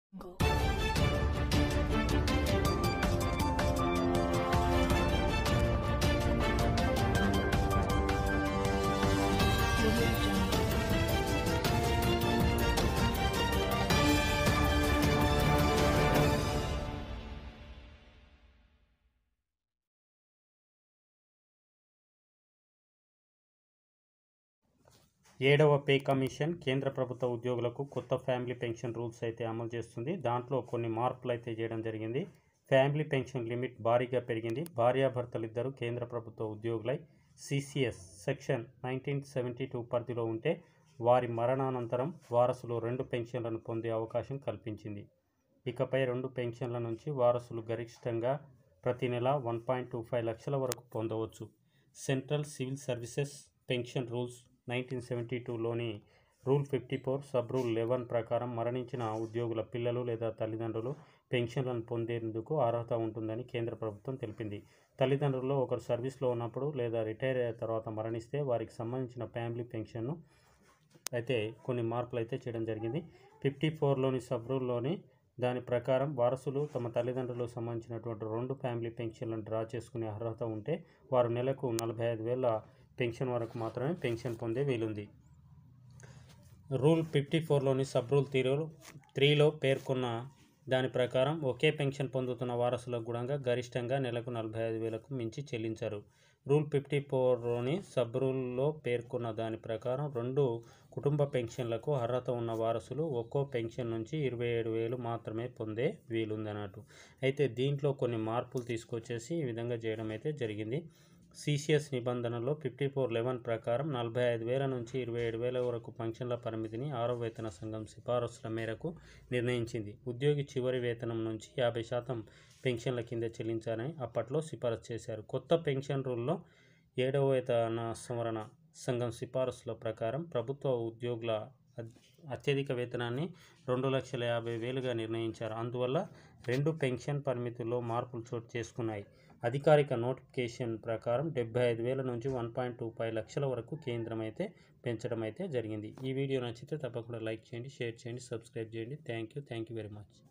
ఏడవ pay commission కేంద్ర ప్రభుత్వ ఉద్యోగులకు కొత్త ఫ్యామిలీ పెన్షన్ రూల్స్ అయితే అమలు చేస్తుంది దాంట్లో కొన్ని మార్పులు అయితే చేయడం జరిగింది ఫ్యామిలీ పెన్షన్ లిమిట్ భారీగా పెరిగింది భార్యాభర్తలు ఇద్దరు కేంద్ర ప్రభుత్వ ఉద్యోగులై CCS section nineteen seventy two పరిధిలో ఉంటే వారి మరణానంతరం వారసులు రెండు పెన్షన్లను పొందే అవకాశం కల్పించింది ఇకపై రెండు పెన్షన్ల నుంచి వారసులు గరిష్టంగా ప్రతి నెల వన్ పాయింట్ టూ ఫైవ్ లక్షల వరకు పొందవచ్చు central civil services pension rules nineteen seventy టూలోని rule fifty four sub rule eleven ప్రకారం మరణించిన ఉద్యోగుల పిల్లలు లేదా తల్లిదండ్రులు పెన్షన్లను పొందేందుకు అర్హత ఉంటుందని కేంద్ర ప్రభుత్వం తెలిపింది తల్లిదండ్రుల్లో ఒకరు సర్వీస్లో ఉన్నప్పుడు లేదా రిటైర్ అయిన తర్వాత మరణిస్తే వారికి సంబంధించిన ఫ్యామిలీ పెన్షన్ను అయితే కొన్ని మార్పులు అయితే చేయడం జరిగింది ఫిఫ్టీ ఫోర్లోని సబ్ రూల్లోని దాని ప్రకారం వారసులు తమ తల్లిదండ్రులకు సంబంధించినటువంటి రెండు ఫ్యామిలీ పెన్షన్లను డ్రా చేసుకునే అర్హత ఉంటే వారు నెలకు నలభై ఐదు వేల పెన్షన్ వరకు మాత్రమే పెన్షన్ పొందే వీలుంది రూల్ ఫిఫ్టీ ఫోర్లోని సబ్ రూల్ త్రీ త్రీలో పేర్కొన్న దాని ప్రకారం ఒకే పెన్షన్ పొందుతున్న వారసులకు కూడా గరిష్టంగా నెలకు నలభై ఐదు వేలకు మించి చెల్లించారు రూల్ ఫిఫ్టీ ఫోర్లోని సబ్ రూల్లో పేర్కొన్న దాని ప్రకారం రెండు కుటుంబ పెన్షన్లకు అర్హత ఉన్న వారసులు ఒక్కో పెన్షన్ నుంచి ఇరవై ఏడు వేలు మాత్రమే పొందే వీలుందన్నట్టు అయితే దీంట్లో కొన్ని మార్పులు తీసుకొచ్చేసి ఈ విధంగా చేయడం అయితే జరిగింది సిసిఎస్ నిబంధనలో ఫిఫ్టీ ఫోర్ లెవెన్ ప్రకారం నలభై ఐదు వేల నుంచి ఇరవై ఏడు వేల వరకు పెన్షన్ల పరిమితిని ఆరో వేతన సంఘం సిఫారసుల మేరకు నిర్ణయించింది ఉద్యోగి చివరి వేతనం నుంచి యాభై శాతం పెన్షన్ల కింద చెల్లించాలని అప్పట్లో సిఫారసు చేశారు కొత్త పెన్షన్ రూల్లో ఏడవ వేతన సంవరణ సంఘం సిఫారసుల ప్రకారం ప్రభుత్వ ఉద్యోగుల అత్యధిక వేతనాన్ని రెండు లక్షల యాభై వేలుగా నిర్ణయించారు అందువల్ల రెండు పెన్షన్ పరిమితుల్లో మార్పులు చోటు చేసుకున్నాయి అధికారిక నోటిఫికేషన్ ప్రకారం డెబ్బై ఐదు వేల నుంచి వన్ పాయింట్ టూ ఫైవ్ లక్షల వరకు కేంద్రం అయితే పెంచడం అయితే జరిగింది ఈ వీడియో నచ్చితే తప్పకుండా లైక్ చేయండి షేర్ చేయండి సబ్స్క్రైబ్ చేయండి thank you thank you very much